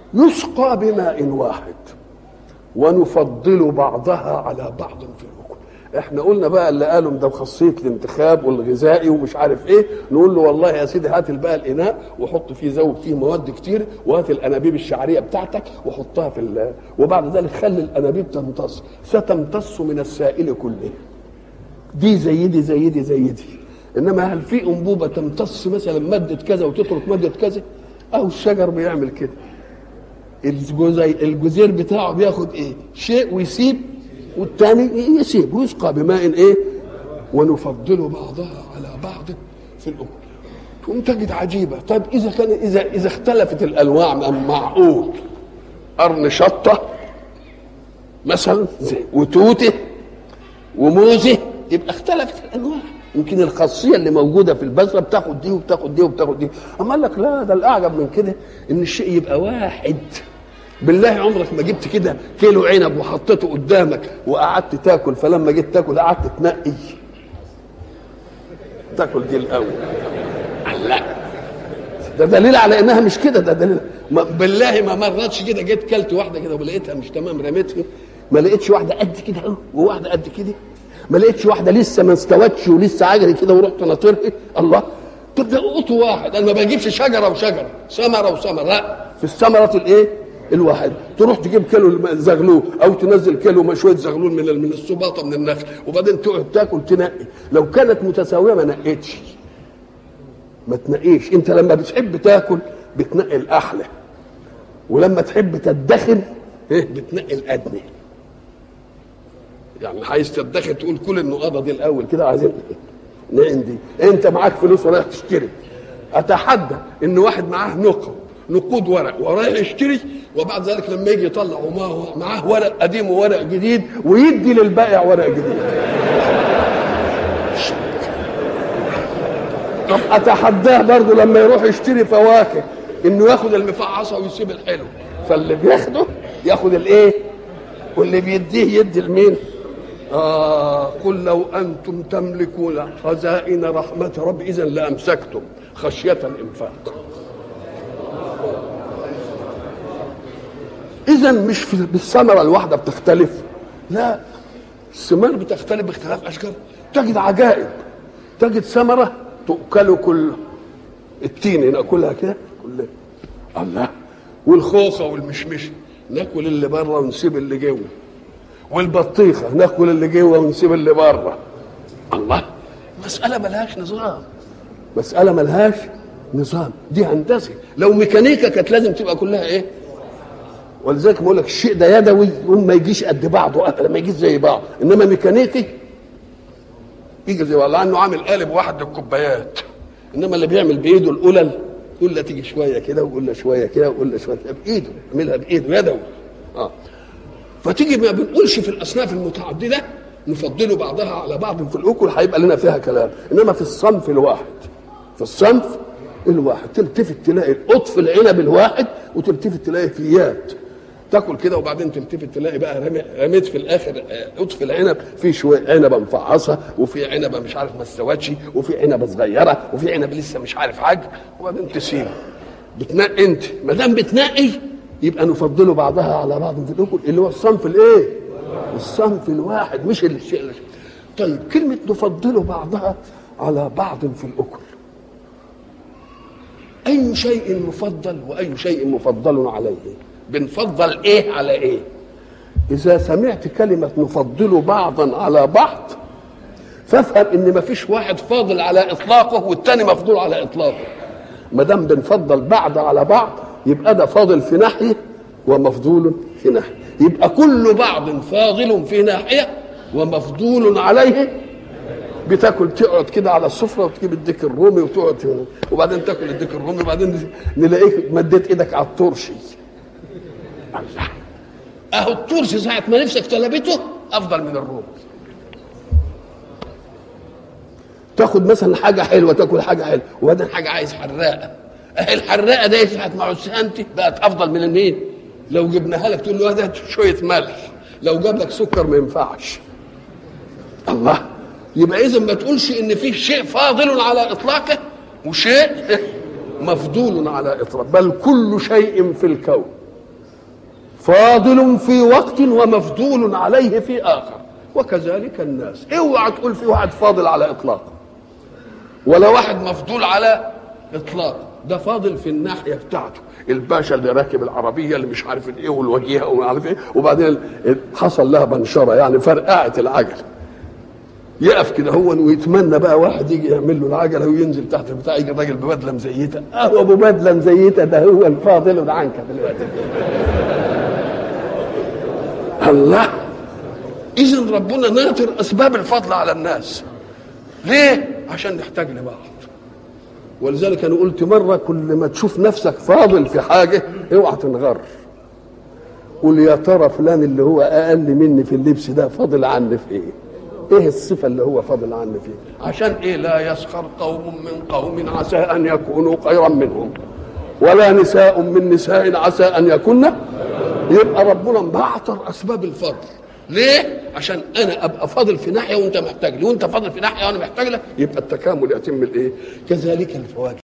يسقى بماء واحد ونفضل بعضها على بعض في الاكل احنا قلنا بقى اللي قالوا ده خاصيه الانتخاب والغذائي ومش عارف ايه نقول له والله يا سيدي هات بقى الاناء وحط فيه زود فيه مواد كتير وهات الانابيب الشعريه بتاعتك وحطها في ال- وبعد ذلك خلي الانابيب تمتص ستمتص من السائل كله دي زي دي زي دي زي دي انما هل في انبوبه تمتص مثلا ماده كذا وتترك ماده كذا او الشجر بيعمل كده الجزي الجزير بتاعه بياخد ايه شيء ويسيب والتاني يسيب ويسقى بماء ايه ونفضل بعضها على بعض في الاكل تقوم تجد عجيبه طيب اذا كان اذا اذا اختلفت الانواع م- معقول قرن شطه مثلا زي وتوته وموزه يبقى اختلفت الانواع يمكن الخاصيه اللي موجوده في البذره بتاخد دي وبتاخد دي وبتاخد دي اما قال لك لا ده الاعجب من كده ان الشيء يبقى واحد بالله عمرك ما جبت كده كيلو عنب وحطيته قدامك وقعدت تاكل فلما جيت تاكل قعدت تنقي تاكل دي الاول لا ده دليل على انها مش كده ده دليل ما بالله ما مرتش كده جيت كلت واحده كده ولقيتها مش تمام رميتها ما لقيتش واحده قد كده اهو وواحده قد كده ما لقيتش واحده لسه ما استوتش ولسه عجري كده ورحت ناطرها الله طب ده قطو واحد انا ما بجيبش شجره وشجره ثمره وثمره لا في الثمره الايه الواحد تروح تجيب كيلو زغلول او تنزل كيلو شويه زغلول من ال- من السباطه من النخل وبعدين تقعد تاكل تنقي لو كانت متساويه ما نقيتش ما تنقيش انت لما بتحب تاكل بتنقي الاحلى ولما تحب تدخر ايه بتنقي الادنى يعني عايز تدخر تقول كل النقاضه دي الاول كده عايزين نعم دي انت معاك فلوس ورايح تشتري اتحدى ان واحد معاه نقد نقود ورق ورايح يشتري وبعد ذلك لما يجي يطلع وما- معاه ورق قديم وورق جديد ويدي للبائع ورق جديد طب اتحداه برضه لما يروح يشتري فواكه انه ياخد المفعصه ويسيب الحلو فاللي بياخده ياخد الايه واللي بيديه يدي لمين آه قل لو أنتم تملكون خزائن رحمة رب إذا لأمسكتم خشية الإنفاق إذا مش في بالثمرة الواحدة بتختلف لا الثمار بتختلف باختلاف أشجار تجد عجائب تجد ثمرة تؤكل كل التين ناكلها كده كلها الله والخوخة والمشمش ناكل اللي بره ونسيب اللي جوه والبطيخه ناكل اللي جوه ونسيب اللي بره الله مساله ملهاش نظام مساله ملهاش نظام دي هندسه لو ميكانيكا كانت لازم تبقى كلها ايه ولذلك بقول لك الشيء ده يدوي يقوم ما يجيش قد بعضه ابدا ما يجيش زي بعض انما ميكانيكي يجي زي والله انه عامل قالب واحد للكوبايات انما اللي بيعمل بايده القلل قله تيجي شويه كده وقله شويه كده وقله شويه كده بايده يعملها بايده يدوي اه فتيجي ما بنقولش في الاصناف المتعدده نفضل بعضها على بعض في الاكل هيبقى لنا فيها كلام انما في الصنف الواحد في الصنف الواحد تلتفت تلاقي القطف العنب الواحد وتلتفت تلاقي فيات تاكل كده وبعدين تلتفت تلاقي بقى رمي رميت في الاخر آه، قطف العنب في شويه عنبه مفعصه وفي عنبه مش عارف ما استوتش وفي عنبه صغيره وفي عنب لسه مش عارف حاجه وبعدين تسيبه بتنقي انت ما دام بتنقي يبقى نفضله بعضها على بعض في الاكل اللي هو الصنف الايه؟ الصنف الواحد مش الشيء اللي طيب كلمه نفضله بعضها على بعض في الاكل اي شيء مفضل واي شيء مفضل عليه بنفضل ايه على ايه اذا سمعت كلمه نفضل بعضا على بعض فافهم ان مفيش واحد فاضل على اطلاقه والتاني مفضول على اطلاقه ما دام بنفضل بعض على بعض يبقى ده فاضل في ناحيه ومفضول في ناحيه يبقى كل بعض فاضل في ناحيه ومفضول عليه بتاكل تقعد كده على السفره وتجيب الديك الرومي وتقعد هنا وبعدين تاكل الديك الرومي وبعدين نلاقيك مديت ايدك على الترشي الله اهو الترشي ساعه ما نفسك طلبته افضل من الرومي تاخد مثلا حاجه حلوه تاكل حاجه حلوه وبعدين حاجه عايز حراقه اهي الحراقه دي ساعه ما عسانتي بقت افضل من المين لو جبناها لك تقول له هذا شويه ملح لو جاب لك سكر ما ينفعش الله يبقى اذا ما تقولش ان في شيء فاضل على اطلاقه وشيء مفضول على اطلاقه بل كل شيء في الكون فاضل في وقت ومفضول عليه في اخر وكذلك الناس اوعى تقول في واحد فاضل على اطلاق ولا واحد مفضول على اطلاق ده فاضل في الناحيه بتاعته الباشا اللي راكب العربيه اللي مش عارف ايه والوجيهه وما عارف ايه وبعدين حصل لها بنشره يعني فرقعت العجل يقف كده هو ويتمنى بقى واحد يجي يعمل له العجله وينزل تحت البتاع يجي الراجل ببدله مزيته اهو ابو بدله مزيته ده هو الفاضل عنك دلوقتي الله اذا ربنا ناطر اسباب الفضل على الناس ليه عشان نحتاج لبعض ولذلك انا قلت مره كل ما تشوف نفسك فاضل في حاجه اوعى تنغر قول يا ترى فلان اللي هو اقل مني في اللبس ده فاضل عني في ايه ايه الصفه اللي هو فاضل عني فيها عشان ايه لا يسخر قوم من قوم عسى ان يكونوا خيرا منهم ولا نساء من نساء عسى ان يكن يبقى ربنا مبعتر اسباب الفضل ليه؟ عشان انا ابقى فاضل في ناحيه وانت محتاج لي وانت فاضل في ناحيه وانا محتاج لك يبقى التكامل يتم الايه؟ كذلك الفواكه